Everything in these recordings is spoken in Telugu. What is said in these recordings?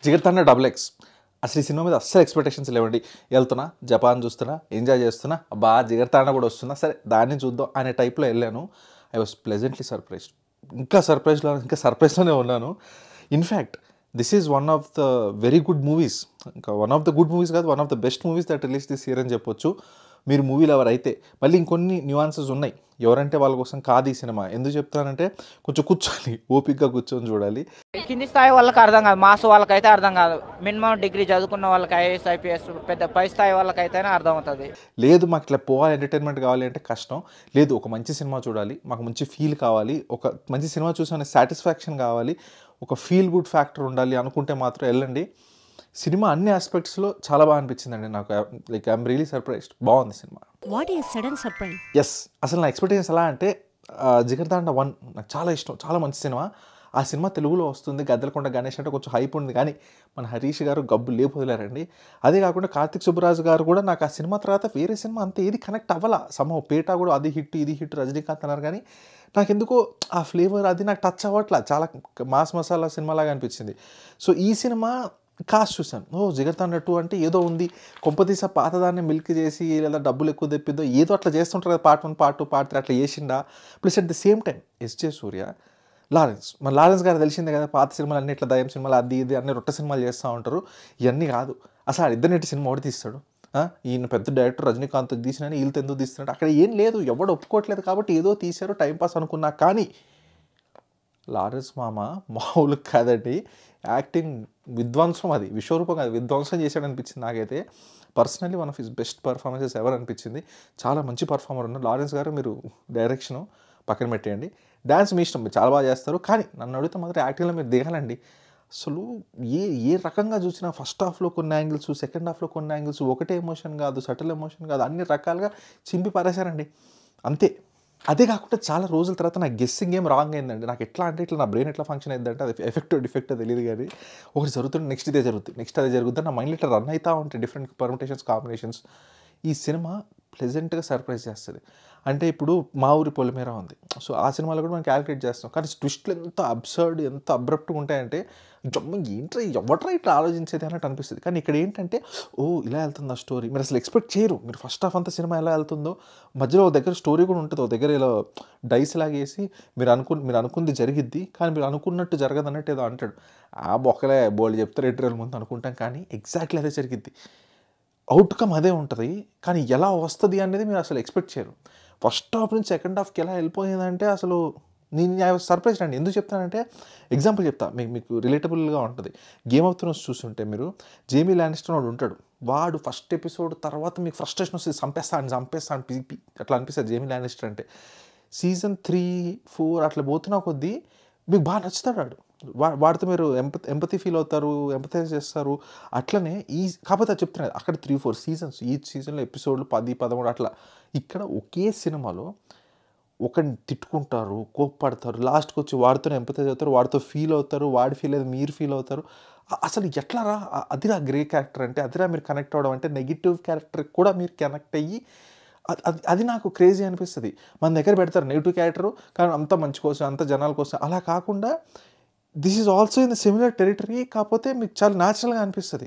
జిగర్తండ డబుల్ ఎక్స్ అసలు ఈ సినిమా మీద అస్సలు ఎక్స్పెక్టేషన్స్ లేవండి వెళ్తున్నా జపాన్ చూస్తున్నా ఎంజాయ్ చేస్తున్నా బాగా జిగర్తాండ కూడా వస్తున్నా సరే దాన్ని చూద్దాం అనే టైప్లో వెళ్ళాను ఐ వాస్ ప్లెజెంట్లీ సర్ప్రైజ్డ్ ఇంకా సర్ప్రైజ్లో ఇంకా సర్ప్రైజ్లోనే ఉన్నాను in fact this is one of the very good movies ఇంకా one of the good movies కాదు one of the best movies that release this year అని చెప్పొచ్చు మీరు మూవీలు ఎవరు అయితే మళ్ళీ ఇంకొన్ని న్యూఆన్సెస్ ఉన్నాయి ఎవరంటే వాళ్ళ కోసం కాదు ఈ సినిమా ఎందుకు చెప్తానంటే కొంచెం కూర్చొని ఓపిక్గా కూర్చొని చూడాలి కింది స్థాయి వాళ్ళకి అర్థం కాదు మాస్ వాళ్ళకైతే అర్థం కాదు మినిమం డిగ్రీ చదువుకున్న వాళ్ళకి ఐఏఎస్ ఐపీఎస్ పెద్ద పై స్థాయి వాళ్ళకైతేనే అర్థం అవుతుంది లేదు మాకు ఇట్లా పోవాలి ఎంటర్టైన్మెంట్ కావాలి అంటే కష్టం లేదు ఒక మంచి సినిమా చూడాలి మాకు మంచి ఫీల్ కావాలి ఒక మంచి సినిమా చూసానే సాటిస్ఫాక్షన్ కావాలి ఒక ఫీల్ గుడ్ ఫ్యాక్టర్ ఉండాలి అనుకుంటే మాత్రం వెళ్ళండి సినిమా అన్ని ఆస్పెక్ట్స్లో చాలా బాగా అనిపించిందండి నాకు లైక్ ఐఎమ్ రియలీ సర్ప్రైజ్డ్ బాగుంది సినిమా What a sudden surprise. Yes అసలు నా ఎక్స్పెక్టేషన్స్ ఎలా అంటే ఆ, జిగర్దాండ వన్ నాకు చాలా ఇష్టం చాలా మంచి సినిమా ఆ సినిమా తెలుగులో వస్తుంది గద్దెలకొండ గణేష్ అంటే కొంచెం హైప్ ఉంది కానీ మన హరీష్ గారు గబ్బు లేపుదలేరండి అదే కాకుండా కార్తిక్ సుబ్బరాజు గారు కూడా నాకు ఆ సినిమా తర్వాత వేరే సినిమా అంత ఏది కనెక్ట్ అవ్వాల సమో పేట కూడా అది హిట్ ఇది హిట్ రజనీకాంత్ అన్నారు కానీ నాకు ఎందుకో ఆ ఫ్లేవర్ అది నాకు టచ్ అవ్వట్లా చాలా మాస్ మసాలా సినిమాలాగా అనిపించింది సో ఈ సినిమా కాస్ట్ చూసాను ఓ జిగర్తాండ టూ అంటే ఏదో ఉంది కొంపతీస పాతదాన్ని మిల్క్ చేసి లేదా డబ్బులు ఎక్కువ తెప్పిద్దో ఏదో అట్లా చేస్తుంటారు కదా part one part two part three అట్లా చేసిండా plus at the same time SJ Suryah Lawrence మన లారెన్స్ గారు తెలిసిందే కదా పాత సినిమాలు అన్ని ఇట్లా దయం సినిమాలు అది ఇది అన్ని రొట్ట సినిమాలు చేస్తూ ఉంటారు ఇవన్నీ కాదు అసలు ఇద్దరు సినిమా ఒకటి తీస్తాడు ఆ, ఈయన పెద్ద డైరెక్టర్ రజనీకాంత్ తీసిన వీళ్ళతో ఎందుకు తీస్తున్నాడు అక్కడ ఏం లేదు ఎవడు ఒప్పుకోవట్లేదు కాబట్టి ఏదో తీశారు టైంపాస్ అనుకున్నా కానీ లారెన్స్ మామ మామూలు కాదండి యాక్టింగ్ విధ్వంసం అది విశ్వరూపం కాదు విధ్వంసం చేశాడు అనిపించింది నాకైతే personally one of his best performances ఎవరు అనిపించింది చాలా మంచి పర్ఫార్మర్ ఉన్నారు లారెన్స్ గారు మీరు డైరెక్షను పక్కన పెట్టేయండి డ్యాన్స్ మీ ఇష్టం మీరు చాలా బాగా చేస్తారు కానీ నన్ను అడిగితే మాత్రం యాక్టింగ్లో మీరు దిగాలండి అసలు ఏ ఏ రకంగా చూసినా ఫస్ట్ హాఫ్లో కొన్ని యాంగిల్స్ సెకండ్ హాఫ్లో కొన్ని యాంగిల్స్ ఒకటే ఎమోషన్ కాదు సటిల్ ఎమోషన్ కాదు అన్ని రకాలుగా చింపి పారేశారండి అంతే అదే కాకుండా చాలా రోజుల తర్వాత నాకు గెస్సింగ్ ఏం రాంగ్ అయిందండి నాకు ఎట్లా అంటే ఇట్లా నా బ్రెయిన్ ఎట్లా ఫంక్షన్ అయిందంటే అది ఎఫెక్ట్ డిఫెక్ట్ తెలియదు కానీ ఒకటి జరుగుతుంది నెక్స్ట్ ఇదే జరుగుతుంది నెక్స్ట్ అదే జరుగుతుంది నా మైండ్లో ఇట్లా రన్ అవుతూ ఉంటాయి డిఫరెంట్ పర్మిటేషన్స్ కాంబినేషన్స్ ఈ సినిమా ప్లెజెంట్గా సర్ప్రైజ్ చేస్తుంది అంటే ఇప్పుడు మా ఊరి పొలిమేర ఉంది సో ఆ సినిమాలో కూడా మనం క్యాలిక్యులేట్ చేస్తాం కానీ ట్విస్ట్లు ఎంత అబ్సర్డ్ ఎంత అబ్రప్ట్గా ఉంటాయంటే జమ్మ ఏంట్రా ఎవట్రా ఇట్లా ఆలోచించేది అన్నట్టు అనిపిస్తుంది కానీ ఇక్కడ ఏంటంటే ఓ ఇలా వెళ్తుంది ఆ స్టోరీ మీరు అసలు ఎక్స్పెక్ట్ చేయరు మీరు ఫస్ట్ హాఫ్ అంతా సినిమా ఎలా వెళ్తుందో మధ్యలో ఒక దగ్గర స్టోరీ కూడా ఉంటుంది ఒక దగ్గర ఇలా డైస్ లాగేసి మీరు అనుకు మీరు అనుకుంది జరిగిద్ది కానీ మీరు అనుకున్నట్టు జరగదు అన్నట్టు ఏదో అంటాడు ఆ బొక్కలే బోల్డ్ చెప్తారు ఎటు ముందు అనుకుంటాం కానీ ఎగ్జాక్ట్లీ అదే జరిగిద్ది అవుట్కమ్ అదే ఉంటుంది కానీ ఎలా వస్తుంది అనేది మీరు అసలు ఎక్స్పెక్ట్ చేయరు ఫస్ట్ హాఫ్ నుంచి సెకండ్ హాఫ్కి ఎలా వెళ్ళిపోయిందంటే అసలు నేను ఐ సర్ప్రైజ్ అండి ఎందుకు చెప్తానంటే ఎగ్జాంపుల్ చెప్తా మీకు మీకు రిలేటబుల్గా ఉంటుంది గేమ్ ఆఫ్ థ్రోన్స్ చూస్తుంటే మీరు జేమీ ల్యానిస్టర్ వాడు ఉంటాడు వాడు ఫస్ట్ ఎపిసోడ్ తర్వాత మీకు ఫ్రస్ట్రేషన్ వస్తుంది చంపేస్తాను చంపేస్తాను పి పి అట్లా అనిపిస్తుంది జేమీ ల్యానిస్టర్ అంటే సీజన్ త్రీ ఫోర్ అట్లా పోతున్న కొద్దీ మీకు బాగా నచ్చుతాడు వాడు వా- వాడితో మీరు ఎంప ఎంపతి ఫీల్ అవుతారు ఎంపతైజ్ చేస్తారు అట్లనే ఈ కాకపోతే అది చెప్తున్నారు అక్కడ త్రీ ఫోర్ సీజన్స్ ఈ సీజన్లో ఎపిసోడ్లు పది పదమూడు అట్లా ఇక్కడ ఒకే సినిమాలో ఒకరిని తిట్టుకుంటారు కోప్పడతారు లాస్ట్కి వచ్చి వాడితో ఎంపతైజ్ అవుతారు వాడితో ఫీల్ అవుతారు వాడి ఫీల్ అయితే మీరు ఫీల్ అవుతారు అ- అసలు ఎట్లా రా అ- అదిరా గ్రే క్యారెక్టర్ అంటే అదిరా మీరు కనెక్ట్ అవ్వడం అంటే నెగిటివ్ క్యారెక్టర్ కూడా మీరు కనెక్ట్ అయ్యి అది అది అది నాకు క్రేజీ అనిపిస్తుంది మన దగ్గర పెడతారు నెగిటివ్ క్యారెక్టర్ కానీ అంత మంచి కోసం అంత జనాల కోసం అలా కాకుండా this is also in the similar territory కాకపోతే మీకు చాలా న్యాచురల్గా అనిపిస్తుంది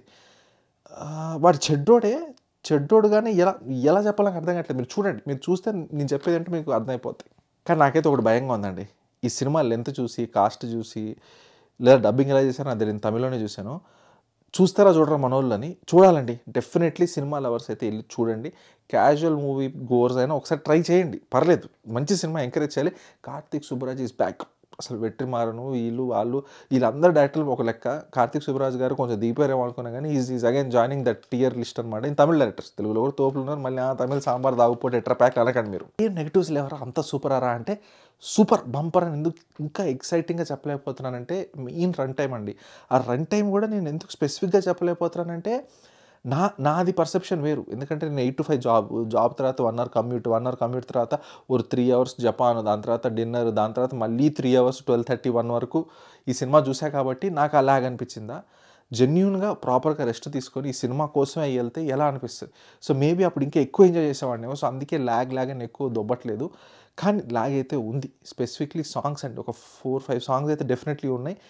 ఆ, వాడు చెడ్డోడే చెడ్డోడు కానీ ఎలా ఎలా చెప్పాలో నాకు అర్థం కావట్లేదు మీరు చూడండి మీరు చూస్తే నేను చెప్పేది అంటే మీకు అర్థమైపోతుంది కానీ నాకైతే ఒకటి భయంగా ఉందండి ఈ సినిమా లెంత్ చూసి కాస్ట్ చూసి లేదా డబ్బింగ్ ఎలా చేశారో అది నేను తమిళలోనే చూశాను చూస్తారా చూడరా మనోళ్ళని చూడాలండి డెఫినెట్లీ సినిమా లవర్స్ అయితే వెళ్ళి చూడండి క్యాజువల్ మూవీ గోర్స్ అయినా ఒకసారి ట్రై చేయండి పర్లేదు మంచి సినిమా ఎంకరేజ్ చేయాలి కార్తిక్ సుబ్బరాజ్ ఈజ్ బ్యాక్ అసలు వెట్రిమారను వీళ్ళు వాళ్ళు వీళ్ళందరూ డైరెక్టర్లు ఒక లెక్క కార్తిక్ సుబ్బరాజ్ గారు కొంచెం దీపారేమో అనుకున్నా కానీ is is again joining that tier list అనమాట ఇన్ తమిళ డైరెక్టర్స్ తెలుగులో కూడా తోపులు ఉన్నారు మళ్ళీ ఆ తమిళ సాంబార్ దాగుపోతే ఎట్రా ప్యాక్ అనకండి మీరు ఏం నెగిటివ్స్ లేవరా అంత సూపర్ అరా అంటే సూపర్ బంపర్ అని ఎందుకు ఇంకా ఎక్సైటింగ్గా చెప్పలేకపోతున్నానంటే మెయిన్ రన్ టైం అండి ఆ రన్ టైం కూడా నేను ఎందుకు స్పెసిఫిక్గా చెప్పలేకపోతున్నానంటే నా నాది పర్సెప్షన్ వేరు ఎందుకంటే నేను eight to five job job తర్వాత one hour commute one hour commute తర్వాత ఒక త్రీ అవర్స్ జపాన్ దాని తర్వాత డిన్నర్ దాని తర్వాత మళ్ళీ three hours twelve thirty one వరకు ఈ సినిమా చూసా కాబట్టి నాకు అలాగ అనిపించిందా జెన్యున్గా ప్రాపర్గా రెస్ట్ తీసుకొని ఈ సినిమా కోసమే వెళ్తే ఎలా అనిపిస్తుంది సో మేబీ అప్పుడు ఇంకా ఎక్కువ ఎంజాయ్ చేసేవాడినేమో సో అందుకే ల్యాగ్ ల్యాగ్ అని ఎక్కువ దొబ్బట్లేదు కానీ ల్యాగ్ అయితే ఉంది స్పెసిఫిక్లీ సాంగ్స్ అండి ఒక ఫోర్ ఫైవ్ సాంగ్స్ అయితే డెఫినెట్లీ ఉన్నాయి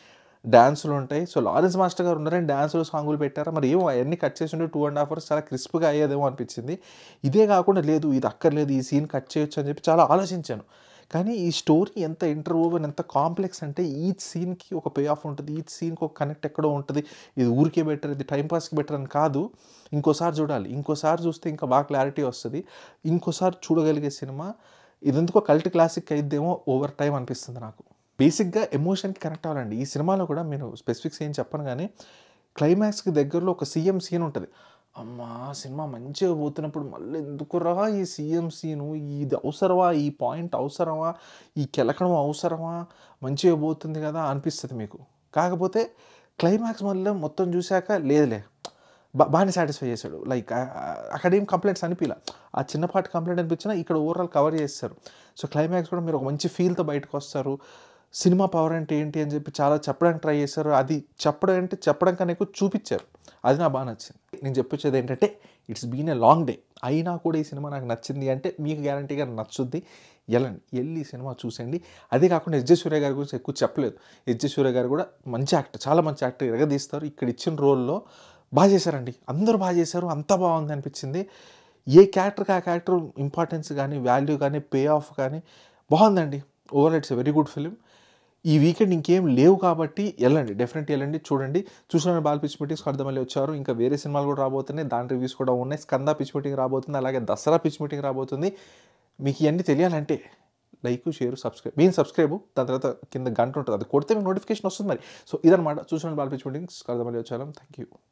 డ్యాన్సులు ఉంటాయి సో లారెన్స్ మాస్టర్ గారు ఉన్నారని డ్యాన్సులు సాంగులు పెట్టారా మరి ఏమో అవన్నీ కట్ చేసి ఉంటే టూ అండ్ హాఫ్ అవర్స్ చాలా క్రిస్ప్గా అయ్యేదేమో అనిపించింది ఇదే కాకుండా లేదు ఇది అక్కర్లేదు ఈ సీన్ కట్ చేయొచ్చు అని చెప్పి చాలా ఆలోచించాను కానీ ఈ స్టోరీ ఎంత ఇంటర్వ్యూవన్ ఎంత కాంప్లెక్స్ అంటే ఈచ్ సీన్కి ఒక పే ఆఫ్ ఉంటుంది ఈచ్ సీన్కి ఒక కనెక్ట్ ఎక్కడో ఉంటుంది ఇది ఊరికే బెటర్ ఇది టైంపాస్కి బెటర్ అని కాదు ఇంకోసారి చూడాలి ఇంకోసారి చూస్తే ఇంకా బాగా క్లారిటీ వస్తుంది ఇంకోసారి చూడగలిగే సినిమా ఇదెందుకో కల్ట్ క్లాసిక్ అయిద్దేమో ఓవర్ టైం అనిపిస్తుంది నాకు బేసిక్గా ఎమోషన్కి కనెక్ట్ అవ్వాలండి ఈ సినిమాలో కూడా నేను స్పెసిఫిక్స్ ఏం చెప్పను కానీ క్లైమాక్స్కి దగ్గరలో ఒక సీఎం సీన్ ఉంటుంది అమ్మా సినిమా మంచిగా పోతున్నప్పుడు మళ్ళీ ఎందుకురా ఈ సీఎం సీను ఇది అవసరమా ఈ పాయింట్ అవసరమా ఈ కెలకడం అవసరమా మంచిగా పోతుంది కదా అనిపిస్తుంది మీకు కాకపోతే క్లైమాక్స్ మళ్ళీ మొత్తం చూశాక లేదులే బా బాగానే సాటిస్ఫై చేశాడు లైక్ అక్కడ ఏం కంప్లైంట్స్ అనిపించలే ఆ చిన్నపాటి కంప్లైంట్ అనిపించినా ఇక్కడ ఓవరాల్ కవర్ చేస్తారు సో క్లైమాక్స్ కూడా మీరు ఒక మంచి ఫీల్తో బయటకు వస్తారు సినిమా పవర్ అంటే ఏంటి అని చెప్పి చాలా చెప్పడానికి ట్రై చేశారు అది చెప్పడం అంటే చెప్పడం కన్నా ఎక్కువ చూపించారు అది నాకు బాగా నచ్చింది నేను చెప్పొచ్చేది ఏంటంటే it's been a long day అయినా కూడా ఈ సినిమా నాకు నచ్చింది అంటే మీకు గ్యారంటీగా నచ్చుద్ది వెళ్ళండి వెళ్ళి ఈ సినిమా చూసండి అదే కాకుండా ఎస్ జే సూర్య గారి గురించి ఎక్కువ చెప్పలేదు ఎస్ జే సూర్య గారు కూడా మంచి యాక్టర్ చాలా మంచి యాక్టర్ ఎరగదీస్తారు ఇక్కడ ఇచ్చిన రోల్లో బాగా చేశారండి అందరూ బాగా చేశారు అంతా బాగుంది అనిపించింది ఏ క్యారెక్టర్కి ఆ క్యారెక్టర్ ఇంపార్టెన్స్ కానీ వాల్యూ కానీ పే ఆఫ్ కానీ బాగుందండి over it's a very good film ఈ వీకెండ్ ఇంకేం లేవు కాబట్టి వెళ్ళండి డెఫినెట్ వెళ్ళండి చూడండి చూసిన బాల్ పిచ్ మీటింగ్స్ అర్థమల్లి వచ్చారు ఇంకా వేరే సినిమాలు కూడా రాబోతున్నాయి దాని రివ్యూస్ కూడా ఉన్నాయి స్కంద పిచ్ మీటింగ్ రాబోతుంది అలాగే దసరా పిచ్ మీటింగ్ రాబోతుంది మీకు ఇవన్నీ తెలియాలంటే like share subscribe main subscribe దాని తర్వాత కింద గంట ఉంటుంది అది కొడితే మీకు నోటిఫికేషన్ వస్తుంది మరి సో ఇదనమాట చూసిన బాల్ పిచ్ మీటింగ్స్ అర్థమల్లి వచ్చారు థ్యాంక్ యూ